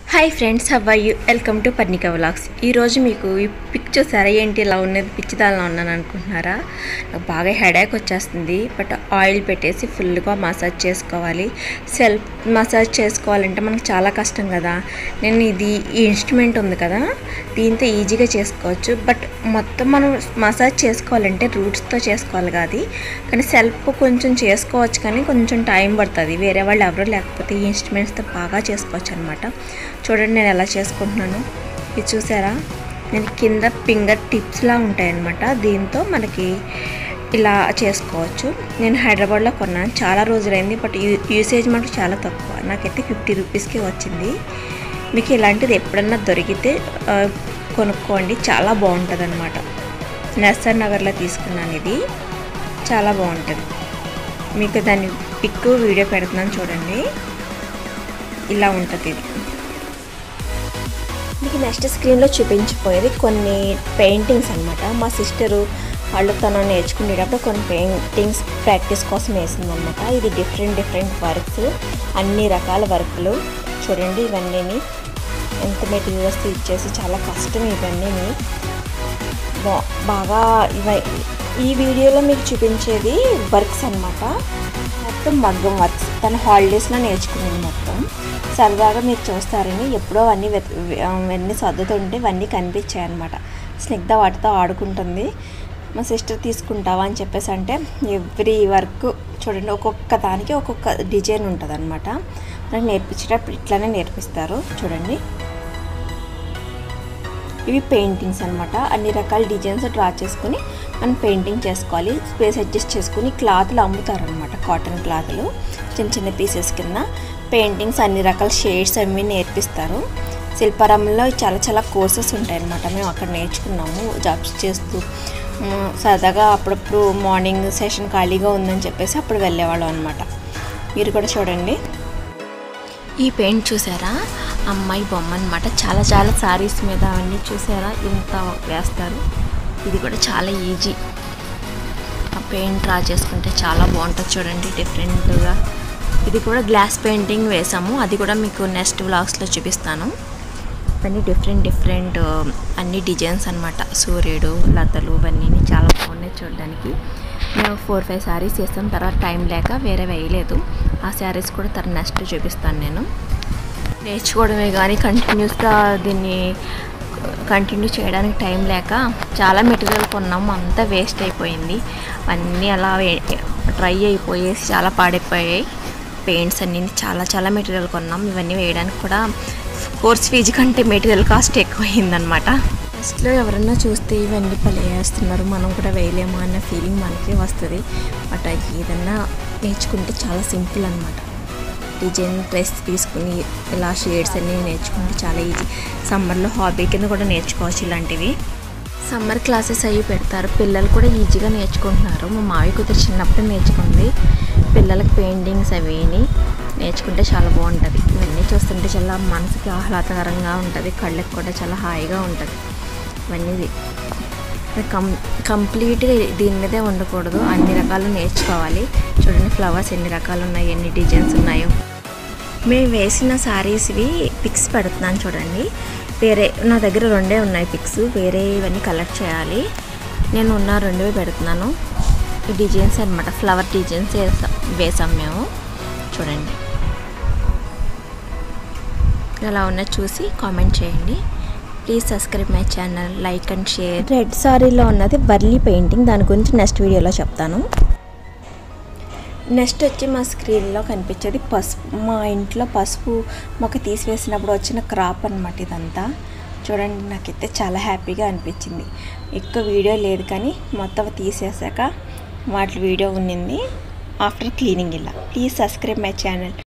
hi friends how are you welcome to Parnika vlogs ఈరోజు మీకు ఈ పిక్ చూసారా ఏంటి ఇలా ఉన్నది పిచ్చిదాల్లో ఉన్నాను అనుకుంటున్నారా నాకు బాగా హెడేక్ వచ్చేస్తుంది బట్ ఆయిల్ పెట్టేసి ఫుల్గా మసాజ్ చేసుకోవాలి సెల్ఫ్ మసాజ్ చేసుకోవాలంటే మనకు చాలా కష్టం కదా నేను ఇది ఈ ఇన్స్ట్రుమెంట్ ఉంది కదా దీంతో ఈజీగా చేసుకోవచ్చు బట్ మొత్తం మనం మసాజ్ చేసుకోవాలంటే రూట్స్తో చేసుకోవాలి కాదు కానీ సెల్ఫ్ కొంచెం చేసుకోవచ్చు కానీ కొంచెం టైం పడుతుంది వేరే వాళ్ళు ఎవరు లేకపోతే ఈ ఇన్స్ట్రుమెంట్స్తో బాగా చేసుకోవచ్చు అనమాట చూడండి నేను ఎలా చేసుకుంటున్నాను ఇది చూసారా నేను కింద ఫింగర్ టిప్స్లా ఉంటాయన్నమాట దీంతో మనకి ఇలా చేసుకోవచ్చు నేను హైదరాబాద్లో కొన్నాను చాలా రోజులైంది బట్ యూ- యూసేజ్ మటుకు చాలా తక్కువ నాకైతే ఫిఫ్టీ రూపీస్కి వచ్చింది మీకు ఇలాంటిది ఎప్పుడన్నా దొరికితే ఆ, కొనుక్కోండి చాలా బాగుంటుంది అనమాట నెస్సర్ నగర్లో తీసుకున్నాను ఇది చాలా బాగుంటుంది మీకు దాని పిక్ వీడియో పెడుతున్నాను చూడండి ఇలా ఉంటుంది ఇది మీకు నెక్స్ట్ స్క్రీన్లో చూపించిపోయేది కొన్ని పెయింటింగ్స్ అనమాట మా సిస్టరు వాళ్ళు తను నేర్చుకునేటప్పుడు కొన్ని పెయింటింగ్స్ ప్రాక్టీస్ కోసం వేసిందనమాట ఇది డిఫరెంట్ డిఫరెంట్ వర్క్స్ అన్ని రకాల వర్క్లు చూడండి ఇవన్నీని ఎంత మెటీరియల్స్ ఇచ్చేసి చాలా కష్టం ఇవన్నీని బా- బాగా ఇవ ఈ వీడియోలో మీకు చూపించేది వర్క్స్ అనమాట మొత్తం మగ్గం వర్క్స్ తన హాలిడేస్లో నేర్చుకునేది మొత్తం సరదాగా మీరు చూస్తారని ఎప్పుడో అన్నీ వెత్- అవన్నీ సర్దుతుంటే ఇవన్నీ కనిపించాయి అనమాట స్నిగ్ధ వాటితో ఆడుకుంటుంది మా సిస్టర్ తీసుకుంటావా అని చెప్పేసి అంటే ఎవ్రీ వర్క్ చూడండి ఒక్కొక్క దానికి ఒక్కొక్క డిజైన్ ఉంటుంది అనమాట మనకి నేర్పించేటప్పుడు ఇట్లానే నేర్పిస్తారు చూడండి ఇవి పెయింటింగ్స్ అనమాట అన్ని రకాల డిజైన్స్ డ్రా చేసుకుని మనం పెయింటింగ్ చేసుకోవాలి స్పేస్ అడ్జస్ట్ చేసుకుని క్లాత్లు అమ్ముతారనమాట కాటన్ క్లాత్లు చిన్న చిన్న పీసెస్ కింద పెయింటింగ్స్ అన్ని రకాల షేడ్స్ అవి నేర్పిస్తారు శిల్పారామంలో చాలా చాలా కోర్సెస్ ఉంటాయన్నమాట మేము అక్కడ నేర్చుకున్నాము జాబ్స్ చేస్తూ ఉమ్, సరదాగా అప్పుడప్పుడు మార్నింగ్ సెషన్ ఖాళీగా ఉందని చెప్పేసి అప్పుడు వెళ్ళేవాళ్ళం అనమాట మీరు కూడా చూడండి ఈ పెయింట్ చూసారా అమ్మాయి బొమ్మ అనమాట చాలా చాలా సారీస్ మీద అవన్నీ చూసారా ఇంత వేస్తారు ఇది కూడా చాలా ఈజీ ఆ పెయింట్ డ్రా చేసుకుంటే చాలా బాగుంటుంది చూడండి డిఫరెంట్గా ఇది కూడా గ్లాస్ పెయింటింగ్ వేసాము అది కూడా మీకు నెక్స్ట్ వ్లాగ్స్లో చూపిస్తాను ఇవన్నీ డిఫరెంట్ డిఫరెంట్ అన్ని డిజైన్స్ అనమాట సూర్యుడు లతలు ఇవన్నీ చాలా బాగున్నాయి చూడడానికి మేము ఫోర్ ఫైవ్ శారీస్ వేస్తాం తర్వాత టైం లేక వేరే వేయలేదు ఆ శారీస్ కూడా తర్వాత నెక్స్ట్ చూపిస్తాను నేను నేర్చుకోవడమే కానీ కంటిన్యూస్గా దీన్ని కంటిన్యూ చేయడానికి టైం లేక చాలా మెటీరియల్ కొన్నాము అంతా వేస్ట్ అయిపోయింది అన్నీ అలా డ్రై అయిపోయేసి చాలా పాడైపోయాయి పెయింట్స్ అన్నీ చాలా చాలా మెటీరియల్ కొన్నాం ఇవన్నీ వేయడానికి కూడా కోర్స్ ఫీజు కంటే మెటీరియల్ కాస్ట్ ఎక్కువైందనమాట ఫస్ట్లో ఎవరన్నా చూస్తే ఇవన్నీ పలే వేస్తున్నారు మనం కూడా వేయలేమా అన్న ఫీలింగ్ మనకే వస్తుంది బట్ అది ఏదన్నా నేర్చుకుంటే చాలా సింపుల్ అనమాట డిజైన్ డ్రెస్ తీసుకుని ఇలా షేడ్స్ అన్నీ నేర్చుకుంటే చాలా ఈజీ సమ్మర్లో హాబీ కింద కూడా నేర్చుకోవచ్చు ఇలాంటివి సమ్మర్ క్లాసెస్ అవి పెడతారు పిల్లలు కూడా ఈజీగా నేర్చుకుంటున్నారు మా మావి కూతురు చిన్నప్పుడు నేర్చుకుంది పిల్లలకి పెయింటింగ్స్ అవిని నేర్చుకుంటే చాలా బాగుంటుంది ఇవన్నీ చూస్తుంటే చాలా మనసుకి ఆహ్లాదకరంగా ఉంటుంది కళ్ళకి కూడా చాలా హాయిగా ఉంటుంది ఇవన్నీ కం కంప్లీట్గా దీని మీదే ఉండకూడదు అన్ని రకాలు నేర్చుకోవాలి చూడండి ఫ్లవర్స్ ఎన్ని రకాలు ఉన్నాయి ఎన్ని డిజైన్స్ ఉన్నాయో మేము వేసిన శారీస్వి పిక్స్ పెడుతున్నాను చూడండి వేరే నా దగ్గర రెండే ఉన్నాయి పిక్స్ వేరే ఇవన్నీ కలెక్ట్ చేయాలి నేను ఉన్న రెండువే పెడుతున్నాను ఈ డిజైన్స్ అనమాట ఫ్లవర్ డిజైన్స్ వేసా వేసాం మేము చూడండి ఎలా ఉన్నా చూసి కామెంట్ చేయండి please subscribe my channel like and share red సారీలో ఉన్నది వర్లీ పెయింటింగ్ దాని గురించి నెక్స్ట్ వీడియోలో చెప్తాను నెక్స్ట్ వచ్చి మా స్క్రీన్లో కనిపించేది పసుపు మా ఇంట్లో పసుపు మొక్క తీసివేసినప్పుడు వచ్చిన క్రాప్ అనమాట ఇదంతా చూడండి నాకైతే చాలా హ్యాపీగా అనిపించింది ఎక్కువ వీడియో లేదు కానీ మొత్తం తీసేసాక వాటి వీడియో ఉన్నింది ఆఫ్టర్ క్లీనింగ్ ఇలా ప్లీజ్ సబ్స్క్రైబ్ మై ఛానల్